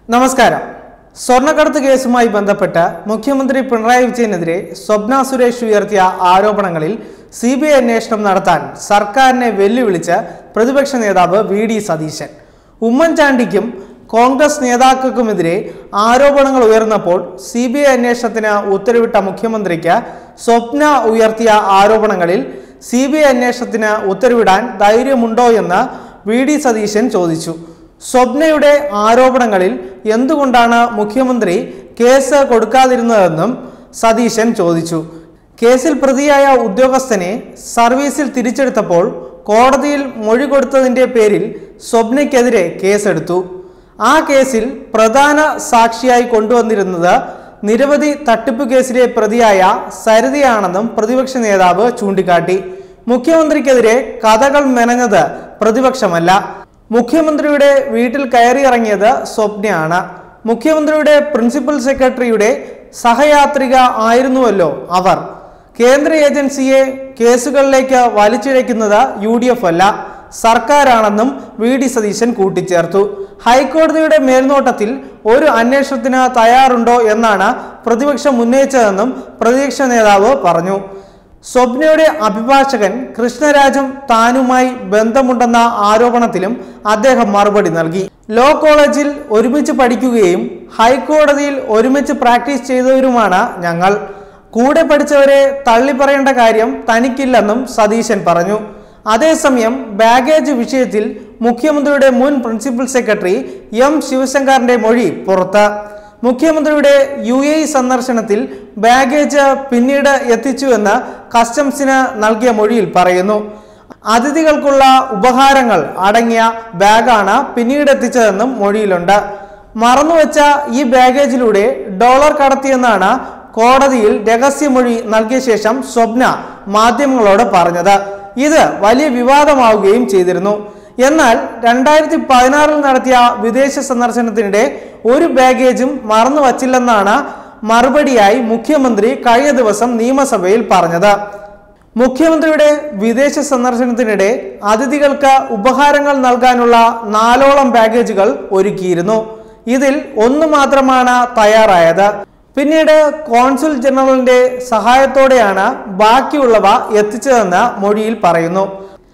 നമസ്കാരം സ്വർണ്ണക്കടത്ത് കേസുമായി ബന്ധപ്പെട്ട് മുഖ്യമന്ത്രി പിണറായി വിജയനെതിരെ സ്വപ്ന സുരേഷ് ഉയർത്തിയ ആരോപണങ്ങളിൽ സി ബി ഐ അന്വേഷണം നടത്താൻ സർക്കാരിനെ വെല്ലുവിളിച്ച് പ്രതിപക്ഷ നേതാവ് വി ഡി സതീശൻ ഉമ്മൻചാണ്ടിക്കും കോൺഗ്രസ് നേതാക്കൾക്കുമെതിരെ ആരോപണങ്ങൾ ഉയർന്നപ്പോൾ സി ബി ഐ അന്വേഷണത്തിന് ഉത്തരവിട്ട മുഖ്യമന്ത്രിക്ക് സ്വപ്ന ഉയർത്തിയ ആരോപണങ്ങളിൽ സി ബി ഐ അന്വേഷണത്തിന് ഉത്തരവിടാൻ ധൈര്യമുണ്ടോ എന്ന് വി ഡി സതീശൻ ചോദിച്ചു സ്വപ്നയുടെ ആരോപണങ്ങളിൽ എന്തുകൊണ്ടാണ് മുഖ്യമന്ത്രി കേസ് കൊടുക്കാതിരുന്നതെന്നും സതീശൻ ചോദിച്ചു കേസിൽ പ്രതിയായ ഉദ്യോഗസ്ഥനെ സർവീസിൽ തിരിച്ചെടുത്തപ്പോൾ കോടതിയിൽ മൊഴി കൊടുത്തതിന്റെ പേരിൽ സ്വപ്നയ്ക്കെതിരെ കേസെടുത്തു ആ കേസിൽ പ്രധാന സാക്ഷിയായി കൊണ്ടുവന്നിരുന്നത് നിരവധി തട്ടിപ്പ് കേസിലെ പ്രതിയായ സരിതയാണെന്നും പ്രതിപക്ഷ നേതാവ് ചൂണ്ടിക്കാട്ടി മുഖ്യമന്ത്രിക്കെതിരെ കഥകൾ മെനഞ്ഞത് പ്രതിപക്ഷമല്ല മുഖ്യമന്ത്രിയുടെ വീട്ടിൽ കയറിയിറങ്ങിയത് സ്വപ്നയാണ് മുഖ്യമന്ത്രിയുടെ പ്രിൻസിപ്പൽ സെക്രട്ടറിയുടെ സഹയാത്രിക ആയിരുന്നുവല്ലോ അവർ കേന്ദ്ര ഏജൻസിയെ കേസുകളിലേക്ക് വലിച്ചിഴയ്ക്കുന്നത് യു ഡി എഫ് അല്ല സർക്കാരാണെന്നും വി ഡി സതീശൻ കൂട്ടിച്ചേർത്തു ഹൈക്കോടതിയുടെ മേൽനോട്ടത്തിൽ ഒരു അന്വേഷണത്തിന് തയ്യാറുണ്ടോ എന്നാണ് പ്രതിപക്ഷം ഉന്നയിച്ചതെന്നും പ്രതിപക്ഷ നേതാവ് പറഞ്ഞു സ്വപ്നയുടെ അഭിഭാഷകൻ കൃഷ്ണരാജും താനുമായി ബന്ധമുണ്ടെന്ന ആരോപണത്തിലും അദ്ദേഹം മറുപടി നൽകി ലോ കോളേജിൽ ഒരുമിച്ച് പഠിക്കുകയും ഹൈക്കോടതിയിൽ ഒരുമിച്ച് പ്രാക്ടീസ് ചെയ്തവരുമാണ് ഞങ്ങൾ കൂടെ പഠിച്ചവരെ തള്ളി പറയേണ്ട കാര്യം തനിക്കില്ലെന്നും സതീശൻ പറഞ്ഞു അതേസമയം ബാഗേജ് വിഷയത്തിൽ മുഖ്യമന്ത്രിയുടെ മുൻ പ്രിൻസിപ്പൽ സെക്രട്ടറി എം ശിവശങ്കറിന്റെ മൊഴി പുറത്ത് മുഖ്യമന്ത്രിയുടെ യു എ ഇ സന്ദർശനത്തിൽ ബാഗേജ് പിന്നീട് എത്തിച്ചുവെന്ന് കസ്റ്റംസിന് നൽകിയ മൊഴിയിൽ പറയുന്നു അതിഥികൾക്കുള്ള ഉപഹാരങ്ങൾ അടങ്ങിയ ബാഗാണ് പിന്നീട് എത്തിച്ചതെന്നും മൊഴിയിലുണ്ട് മറന്നുവെച്ച ഈ ബാഗേജിലൂടെ ഡോളർ കടത്തിയെന്നാണ് കോടതിയിൽ രഹസ്യമൊഴി നൽകിയ ശേഷം സ്വപ്ന മാധ്യമങ്ങളോട് പറഞ്ഞത് ഇത് വലിയ വിവാദമാവുകയും ചെയ്തിരുന്നു എന്നാൽ രണ്ടായിരത്തി പതിനാറിൽ നടത്തിയ വിദേശ സന്ദർശനത്തിനിടെ ഒരു ബാഗേജും മറന്നു വച്ചില്ലെന്നാണ് മറുപടിയായി മുഖ്യമന്ത്രി കഴിഞ്ഞ ദിവസം നിയമസഭയിൽ പറഞ്ഞത് മുഖ്യമന്ത്രിയുടെ വിദേശ സന്ദർശനത്തിനിടെ അതിഥികൾക്ക് ഉപഹാരങ്ങൾ നൽകാനുള്ള നാലോളം ബാഗേജുകൾ ഒരുക്കിയിരുന്നു ഇതിൽ ഒന്ന് മാത്രമാണ് തയ്യാറായത് പിന്നീട് കോൺസുൽ ജനറലിന്റെ സഹായത്തോടെയാണ് ബാക്കിയുള്ളവ എത്തിച്ചതെന്ന് മൊഴിയിൽ പറയുന്നു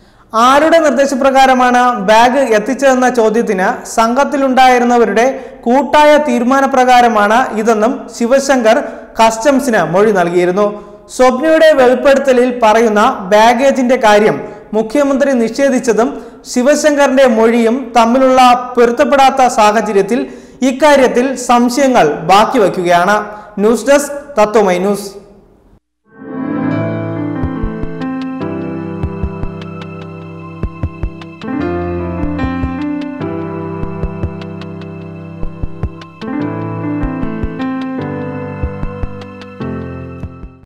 ആരുടെ നിർദ്ദേശപ്രകാരമാണ് ബാഗ് എത്തിച്ചതെന്ന ചോദ്യത്തിന് സംഘത്തിലുണ്ടായിരുന്നവരുടെ കൂട്ടായ തീരുമാനപ്രകാരമാണ് ഇതെന്നും ശിവശങ്കർ കസ്റ്റംസിന് മൊഴി നൽകിയിരുന്നു സ്വപ്നയുടെ വെളിപ്പെടുത്തലിൽ പറയുന്ന ബാഗേജിന്റെ കാര്യം മുഖ്യമന്ത്രി നിഷേധിച്ചതും ശിവശങ്കറിന്റെ മൊഴിയും തമ്മിലുള്ള പൊരുത്തപ്പെടാത്ത സാഹചര്യത്തിൽ ഇക്കാര്യത്തിൽ സംശയങ്ങൾ ബാക്കി വയ്ക്കുകയാണ് ന്യൂസ് ഡെസ്ക് തത്വമൈ ന്യൂസ്